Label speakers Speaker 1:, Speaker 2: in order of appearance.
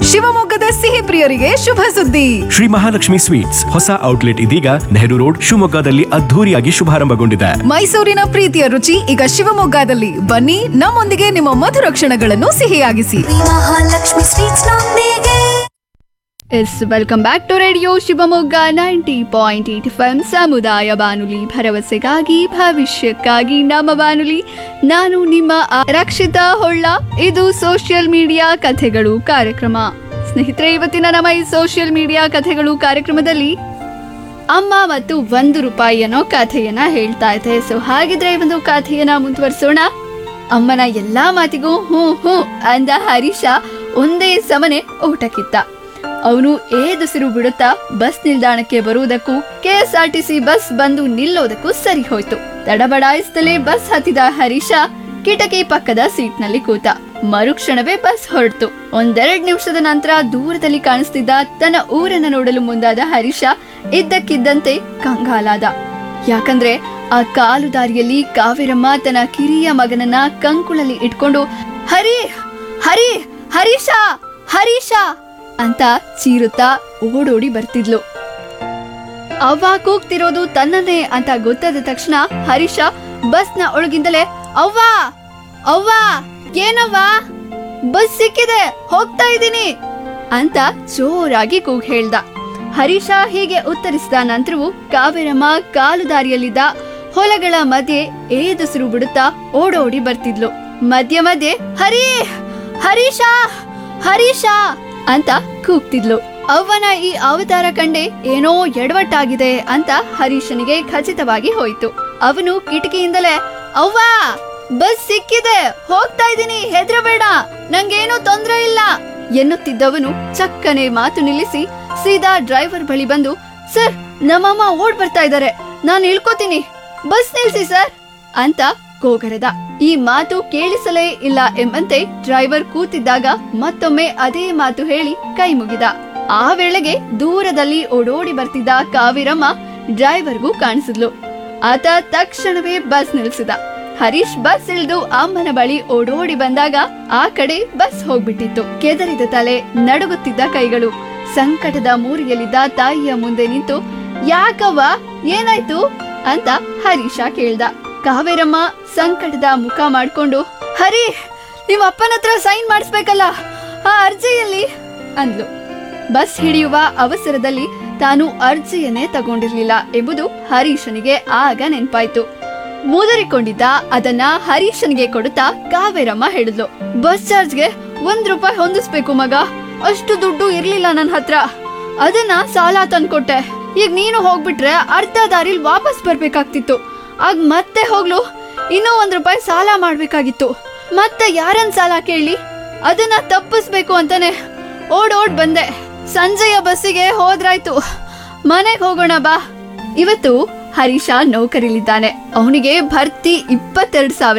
Speaker 1: ಶಿವಮೊಗ್ಗದ ಸಿಹಿ ಪ್ರಿಯರಿಗೆ ಶುಭ ಸುದ್ದಿ
Speaker 2: ಶ್ರೀ ಮಹಾಲಕ್ಷ್ಮಿ ಸ್ವೀಟ್ಸ್ ಹೊಸ ಔಟ್ಲೆಟ್ ಇದೀಗ ನೆಹರು ರೋಡ್ ಶಿವಮೊಗ್ಗದಲ್ಲಿ ಅದ್ಧೂರಿಯಾಗಿ ಶುಭಾರಂಭಗೊಂಡಿದೆ
Speaker 1: ಮೈಸೂರಿನ ಪ್ರೀತಿಯ ರುಚಿ ಈಗ ಶಿವಮೊಗ್ಗದಲ್ಲಿ ಬನ್ನಿ ನಮ್ಮೊಂದಿಗೆ ನಿಮ್ಮ ಮಧುರ ಕ್ಷಣಗಳನ್ನು ಸಿಹಿಯಾಗಿಸಿ
Speaker 3: ಮಹಾಲಕ್ಷ್ಮಿ ಸ್ವೀಟ್ಸ್ ನೊಂದಿಗೆ
Speaker 4: yes welcome back to radio Shivamogga ninety point eight F M ಸಮುದಾಯ ಬಾನುಲಿ ಭರವಸೆಗಾಗಿ ಭವಿಷ್ಯಕ್ಕಾಗಿ ನಮ್ಮ ಬಾನುಲಿ ನಾನು ನಿಮ್ಮ ಆ- ರಕ್ಷಿತಾ ಹೊಳ್ಳ ಇದು ಸೋಷಿಯಲ್ ಮೀಡಿಯಾ ಕಥೆಗಳು ಕಾರ್ಯಕ್ರಮ ಸ್ನೇಹಿತರೆ ಇವತ್ತಿನ ನಮ್ಮ ಈ ಸೋಷಿಯಲ್ ಮೀಡಿಯಾ ಕಥೆಗಳು ಕಾರ್ಯಕ್ರಮದಲ್ಲಿ ಅಮ್ಮ ಮತ್ತು ಒಂದು ರೂಪಾಯಿ ಅನ್ನೋ ಕಥೆಯನ್ನ ಹೇಳ್ತಾ ಇದೆ ಸೊ ಹಾಗಿದ್ರೆ ಈ ಒಂದು ಕಥೆಯನ್ನ ಮುಂದುವರಿಸೋಣ ಅಮ್ಮನ ಎಲ್ಲಾ ಮಾತಿಗೂ ಹ್ಞೂ ಹ್ಞೂ ಅಂದ ಹರೀಶ ಒಂದೇ ಸಮನೆ ಊಟಕ್ಕಿತ್ತ ಅವನು ಏದುಸಿರು ಬಿಡುತ್ತಾ ಬಸ್ ನಿಲ್ದಾಣಕ್ಕೆ ಬರುವುದಕ್ಕೂ ಕೆಎಸ್ಆರ್ಟಿಸಿ ಬಸ್ ಬಂದು ನಿಲ್ಲೋದಕ್ಕೂ ಸರಿ ಹೋಯ್ತು ತಡಬಡಾಯಿಸದಲೇ ಬಸ್ ಹತ್ತಿದ ಹರೀಶ ಕಿಟಕಿ ಪಕ್ಕದ ಸೀಟ್ನಲ್ಲಿ ಕೂತ ಮರುಕ್ಷಣವೇ ಬಸ್ ಹೊರಟು ಒಂದೆರಡ್ ನಿಮಿಷದ ನಂತರ ದೂರದಲ್ಲಿ ಕಾಣಿಸ್ತಿದ್ದ ತನ್ನ ಊರನ್ನ ನೋಡಲು ಮುಂದಾದ ಹರೀಶ ಇದ್ದಕ್ಕಿದ್ದಂತೆ ಕಂಗಾಲಾದ ಯಾಕಂದ್ರೆ ಆ ಕಾಲು ದಾರಿಯಲ್ಲಿ ಕಾವೇರಮ್ಮ ತನ್ನ ಕಿರಿಯ ಮಗನನ್ನ ಕಂಕುಳಲ್ಲಿ ಇಟ್ಕೊಂಡು ಹರಿ ಹರಿ ಹರೀಶ ಹರೀಶ ಅಂತ ಚೀರುತ್ತಾ ಓಡೋಡಿ ಬರ್ತಿದ್ಲು ಅವ್ವ ಕೂಗ್ತಿರೋದು ತನ್ನನ್ನೇ ಅಂತ ಗೊತ್ತಾದ ತಕ್ಷಣ ಹರೀಶ ಬಸ್ನ ಒಳಗಿಂದಲೇ ಅವ್ವ ಅವ್ವ ಏನವ್ವ ಬಸ್ ಸಿಕ್ಕಿದೆ ಹೋಗ್ತಾ ಇದ್ದೀನಿ ಅಂತ ಜೋರಾಗಿ ಕೂಗ್ ಹೇಳ್ದ ಹರೀಶ ಹೀಗೆ ಉತ್ತರಿಸಿದ ನಂತರವೂ ಕಾವೇರಮ್ಮ ಕಾಲು ದಾರಿಯಲ್ಲಿದ್ದ ಹೊಲಗಳ ಮಧ್ಯೆ ಏದುಸಿರು ಬಿಡುತ್ತಾ ಓಡೋಡಿ ಬರ್ತಿದ್ಲು ಮಧ್ಯ ಮಧ್ಯೆ ಹರಿ ಹರೀಶ ಹರೀಶ ಅಂತ ಕೂಗ್ತಿದ್ಲು ಅವ್ವನ ಈ ಅವತಾರ ಕಂಡೆ ಏನೋ ಎಡವಟ್ಟಾಗಿದೆ ಅಂತ ಹರೀಶನಿಗೆ ಖಚಿತವಾಗಿ ಹೋಯ್ತು ಅವನು ಕಿಟಕಿಯಿಂದಲೇ ಅವ್ವ ಬಸ್ ಸಿಕ್ಕಿದೆ ಹೋಗ್ತಾ ಇದ್ದೀನಿ ಹೆದ್ರಬೇಡ ನಂಗೇನು ತೊಂದ್ರೆ ಇಲ್ಲ ಎನ್ನುತ್ತಿದ್ದವನು ಚಕ್ಕನೆ ಮಾತು ನಿಲ್ಲಿಸಿ ಸೀದಾ ಡ್ರೈವರ್ ಬಳಿ ಬಂದು ಸರ್ ನಮ್ಮಮ್ಮ ಓಡ್ ಬರ್ತಾ ಇದ್ದಾರೆ ನಾನು ಇಳ್ಕೋತೀನಿ ಬಸ್ ನಿಲ್ಸಿ ಸರ್ ಅಂತ ಕೋಗರೆದ ಈ ಮಾತು ಕೇಳಿಸಲೇ ಇಲ್ಲ ಎಂಬಂತೆ ಡ್ರೈವರ್ ಕೂತಿದ್ದಾಗ ಮತ್ತೊಮ್ಮೆ ಅದೇ ಮಾತು ಹೇಳಿ ಕೈ ಮುಗಿದ ಆ ವೇಳೆಗೆ ದೂರದಲ್ಲಿ ಓಡೋಡಿ ಬರ್ತಿದ್ದ ಕಾವೇರಮ್ಮ ಡ್ರೈವರ್ಗೂ ಕಾಣಿಸಿದ್ಲು ಆತ ತಕ್ಷಣವೇ ಬಸ್ ನಿಲ್ಸಿದ ಹರೀಶ್ ಬಸ್ ಇಳಿದು ಅಮ್ಮನ ಬಳಿ ಓಡೋಡಿ ಬಂದಾಗ ಆ ಕಡೆ ಬಸ್ ಹೋಗ್ಬಿಟ್ಟಿತ್ತು ಕೆದರಿದ ತಲೆ ನಡುಗುತ್ತಿದ್ದ ಕೈಗಳು ಸಂಕಟದ ಮೂರಿಯಲ್ಲಿದ್ದ ತಾಯಿಯ ಮುಂದೆ ನಿಂತು ಯಾಕವ್ವ ಏನಾಯ್ತು ಅಂತ ಹರೀಶ ಕೇಳ್ದ ಕಾವೇರಮ್ಮ ಸಂಕಟದ ಮುಖ ಮಾಡ್ಕೊಂಡು ಹರಿ ನಿಮ್ಮ ಅಪ್ಪನ ಹತ್ರ ಸೈನ್ ಮಾಡಿಸ್ಬೇಕಲ್ಲ ಆ ಅರ್ಜಿಯಲ್ಲಿ ಅಂದ್ಲು ಬಸ್ ಹಿಡಿಯುವ ಅವಸರದಲ್ಲಿ ತಾನು ಅರ್ಜಿಯನ್ನೇ ತಗೊಂಡಿರ್ಲಿಲ್ಲ ಎಂಬುದು ಹರೀಶನಿಗೆ ಆಗ ನೆನ್ಪಾಯ್ತು ಮೂದರಿಕೊಂಡಿದ್ದ ಅದನ್ನ ಹರೀಶನಿಗೆ ಕೊಡುತ್ತಾ ಕಾವೇರಮ್ಮ ಹೇಳಿದ್ಲು ಬಸ್ ಚಾರ್ಜ್ಗೆ ಒಂದ್ ರೂಪಾಯಿ ಹೊಂದಿಸ್ಬೇಕು ಮಗ ಅಷ್ಟು ದುಡ್ಡು ಇರ್ಲಿಲ್ಲ ನನ್ನ ಹತ್ರ ಅದನ್ನ ಸಾಲ ತಂದ್ಕೊಟ್ಟೆ ಈಗ ನೀನು ಹೋಗ್ಬಿಟ್ರೆ ಅರ್ಧ ದಾರಿಲ್ ವಾಪಸ್ ಬರ್ಬೇಕಾಗ್ತಿತ್ತು ಆಗ ಮತ್ತೆ ಹೋಗ್ಲು ಇನ್ನೂ ಒಂದ್ ರೂಪಾಯಿ ಸಾಲ ಮಾಡ್ಬೇಕಾಗಿತ್ತು ಮತ್ತೆ ಯಾರನ್ ಸಾಲ ಕೇಳಿ ಅದನ್ನ ತಪ್ಪಿಸ್ಬೇಕು ಅಂತಾನೆ ಓಡ್ ಓಡ್ ಬಂದೆ ಸಂಜೆಯ ಬಸ್ಸಿಗೆ ಹೋದ್ರಾಯ್ತು ಮನೆಗ್ ಹೋಗೋಣ ಬಾ ಇವತ್ತು ಹರೀಶ ನೌಕರಿಲಿದ್ದಾನೆ ಅವನಿಗೆ ಭರ್ತಿ ಇಪ್ಪತ್ತೆರಡು ಸಾವಿರ